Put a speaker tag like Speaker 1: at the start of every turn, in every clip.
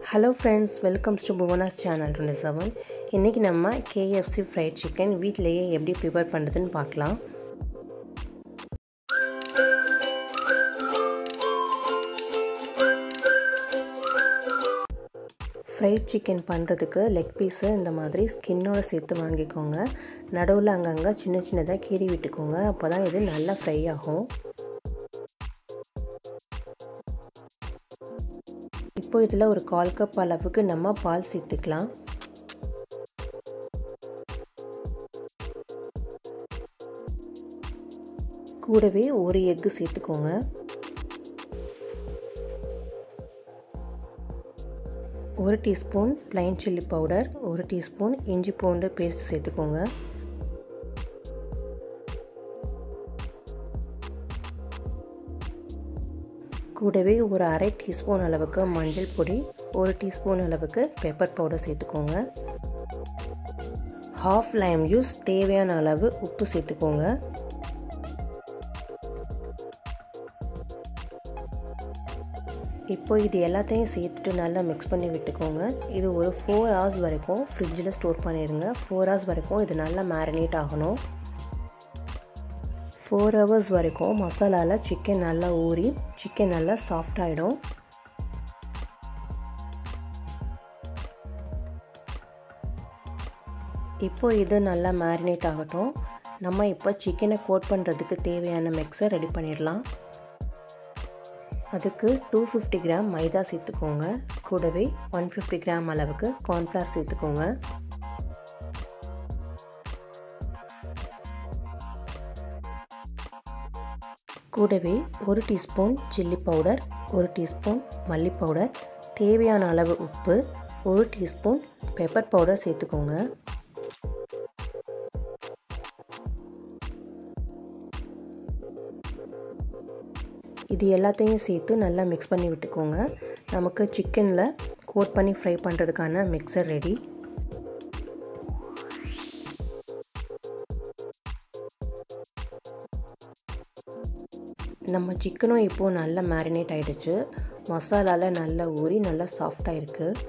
Speaker 1: hello friends welcomes to Bhuvana's channel twenty seven இன்றைக்கி நம்ம KFC fried chicken வீட்டிலையே எப்படி ப்ரிப்பேர் பண்ணுறதுன்னு பார்க்கலாம் ஃப்ரைட் சிக்கன் பண்ணுறதுக்கு லெக் பீஸு இந்த மாதிரி ஸ்கின்னோட சேர்த்து வாங்கிக்கோங்க நடுவில் அங்கங்கே சின்ன சின்னதாக கீறி விட்டுக்கோங்க அப்போ தான் இது நல்லா ஃப்ரை ஆகும் இப்போ இதில் ஒரு கால் கப் அளவுக்கு நம்ம பால் சேர்த்துக்கலாம் கூடவே ஒரு எக்கு சேர்த்துக்கோங்க ஒரு டீஸ்பூன் ப்ளைன் சில்லி பவுடர் ஒரு டீஸ்பூன் இஞ்சி பூண்டு பேஸ்ட் சேர்த்துக்கோங்க கூடவே ஒரு அரை டீஸ்பூன் அளவுக்கு மஞ்சள் பொடி ஒரு டீஸ்பூன் அளவுக்கு பெப்பர் பவுடர் சேர்த்துக்கோங்க ஹாஃப் லைம் ஜூஸ் தேவையான அளவு உப்பு சேர்த்துக்கோங்க இப்போ இது எல்லாத்தையும் சேர்த்துட்டு நல்லா மிக்ஸ் பண்ணி விட்டுக்கோங்க இது ஒரு ஃபோர் ஹவர்ஸ் வரைக்கும் ஃப்ரிட்ஜில் ஸ்டோர் பண்ணிடுங்க ஃபோர் ஹவர்ஸ் வரைக்கும் இது நல்லா மேரினேட் ஆகணும் ஃபோர் ஹவர்ஸ் வரைக்கும் மசாலாவில் சிக்கன் நல்லா ஊறி சிக்கன் நல்லா சாஃப்ட் ஆகிடும் இப்போ இது நல்லா மேரினேட் ஆகட்டும் நம்ம இப்போ சிக்கனை கோட் பண்ணுறதுக்கு தேவையான மிக்ஸை ரெடி பண்ணிடலாம் அதுக்கு டூ ஃபிஃப்டி கிராம் மைதா சேர்த்துக்கோங்க கூடவே ஒன் ஃபிஃப்டி கிராம் அளவுக்கு கார்ன்ஃப்ளவர் சேர்த்துக்கோங்க கூடவே ஒரு டீஸ்பூன் சில்லி பவுடர் ஒரு டீஸ்பூன் மல்லி பவுடர் தேவையான அளவு உப்பு ஒரு டீஸ்பூன் பெப்பர் பவுடர் சேர்த்துக்கோங்க இது எல்லாத்தையும் சேர்த்து நல்லா மிக்ஸ் பண்ணி விட்டுக்கோங்க நமக்கு சிக்கனில் கோட் பண்ணி ஃப்ரை பண்ணுறதுக்கான மிக்சர் ரெடி நம்ம சிக்கனும் இப்போது நல்லா மேரினேட் ஆகிடுச்சு மசாலாவில் நல்லா ஊறி நல்லா சாஃப்டாக இருக்குது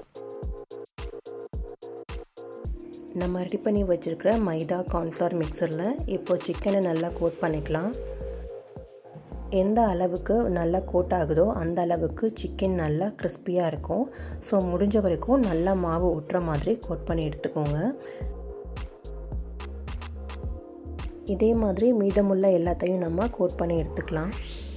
Speaker 1: நம்ம ரெடி பண்ணி வச்சுருக்கிற மைதா கார்ன்ஃப்ளவர் மிக்சரில் இப்போது சிக்கனை நல்லா கோட் பண்ணிக்கலாம் எந்த அளவுக்கு நல்லா கோட் ஆகுதோ அந்த அளவுக்கு சிக்கன் நல்லா கிறிஸ்பியாக இருக்கும் ஸோ முடிஞ்ச வரைக்கும் நல்லா மாவு ஒட்டுற மாதிரி கோட் பண்ணி எடுத்துக்கோங்க இதே மாதிரி மீதமுள்ள எல்லாத்தையும் நம்ம கோட் பண்ணி எடுத்துக்கலாம்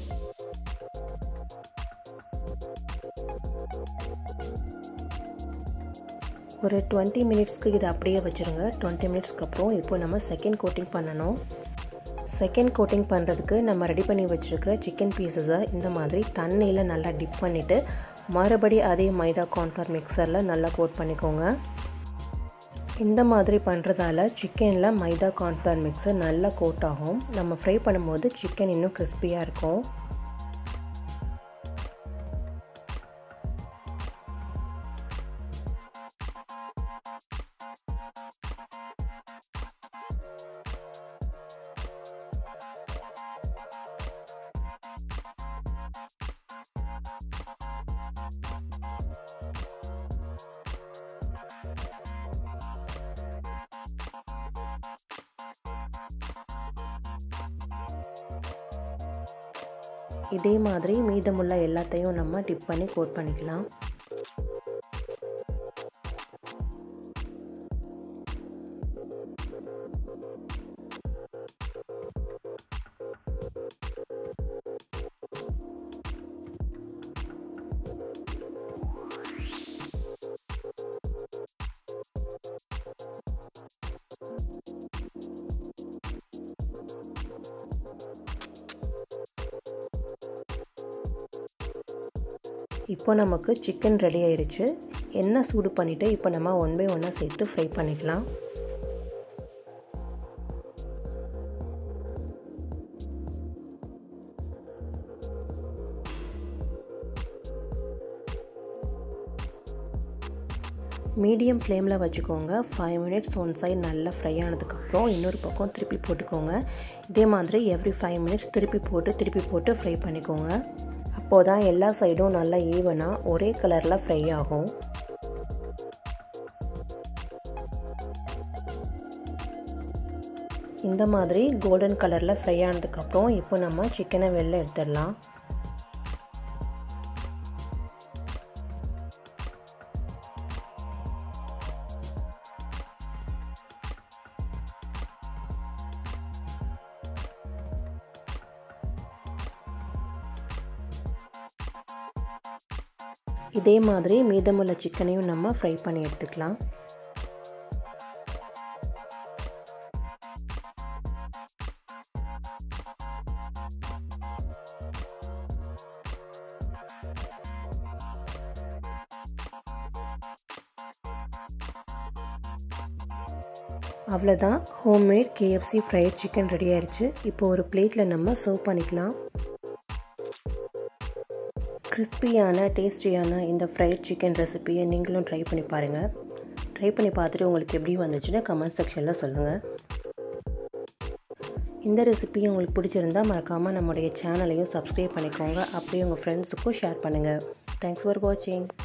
Speaker 1: ஒரு டுவெண்ட்டி மினிட்ஸ்க்கு இதை அப்படியே வச்சுருங்க டுவெண்ட்டி மினிட்ஸ்க்கு அப்புறம் இப்போ நம்ம செகண்ட் கோட்டிங் பண்ணணும் செகண்ட் கோட்டிங் பண்ணுறதுக்கு நம்ம ரெடி பண்ணி வச்சுருக்கிற சிக்கன் பீசஸை இந்த மாதிரி தண்ணியில் நல்லா டிப் பண்ணிவிட்டு மறுபடி அதே மைதா கார்ன்ஃப்ளவர் மிக்சரில் நல்லா கோட் பண்ணிக்கோங்க இந்த மாதிரி பண்ணுறதால சிக்கனில் மைதா கார்ன்ஃப்ளவர் மிக்சர் நல்லா கோட் ஆகும் நம்ம ஃப்ரை பண்ணும்போது சிக்கன் இன்னும் கிறிஸ்பியாக இருக்கும் இதே மாதிரி மீதமுள்ள எல்லாத்தையும் நம்ம டிப் பண்ணி கோட் பண்ணிக்கலாம் இப்போ நமக்கு சிக்கன் ரெடி ஆயிடுச்சு எண்ணெய் சூடு பண்ணிவிட்டு இப்போ நம்ம ஒன் பை ஒன்னாக சேர்த்து ஃப்ரை பண்ணிக்கலாம் மீடியம் ஃப்ளேமில் வச்சுக்கோங்க ஃபைவ் மினிட்ஸ் ஒன் சைடு நல்லா ஃப்ரை ஆனதுக்கப்புறம் இன்னொரு பக்கம் திருப்பி போட்டுக்கோங்க இதே மாதிரி எவ்ரி ஃபைவ் மினிட்ஸ் திருப்பி போட்டு திருப்பி போட்டு ஃப்ரை பண்ணிக்கோங்க அப்போது தான் எல்லா சைடும் நல்லா ஈவனாக ஒரே கலரில் ஃப்ரை ஆகும் இந்த மாதிரி கோல்டன் கலரில் ஃப்ரை ஆனதுக்கப்புறம் இப்போ நம்ம சிக்கனை வெளில எடுத்துடலாம் இதே மாதிரி மீதமுள்ள சிக்கனையும் நம்ம ஃப்ரை பண்ணி எடுத்துக்கலாம் அவ்வளோதான் homemade KFC fried chicken ready ஆயிடுச்சு இப்போ ஒரு பிளேட்டில் நம்ம சர்வ் பண்ணிக்கலாம் கிறிஸ்பியான டேஸ்டியான இந்த ஃப்ரைட் சிக்கன் ரெசிப்பியை நீங்களும் ட்ரை பண்ணி பாருங்கள் ட்ரை பண்ணி பார்த்துட்டு உங்களுக்கு எப்படி வந்துச்சுன்னு கமெண்ட் செக்ஷனில் சொல்லுங்கள் இந்த ரெசிபி உங்களுக்கு பிடிச்சிருந்தால் மறக்காமல் நம்முடைய சேனலையும் சப்ஸ்கிரைப் பண்ணிக்கோங்க அப்படியே உங்கள் ஃப்ரெண்ட்ஸுக்கும் ஷேர் பண்ணுங்கள் தேங்க்ஸ் ஃபார் வாட்சிங்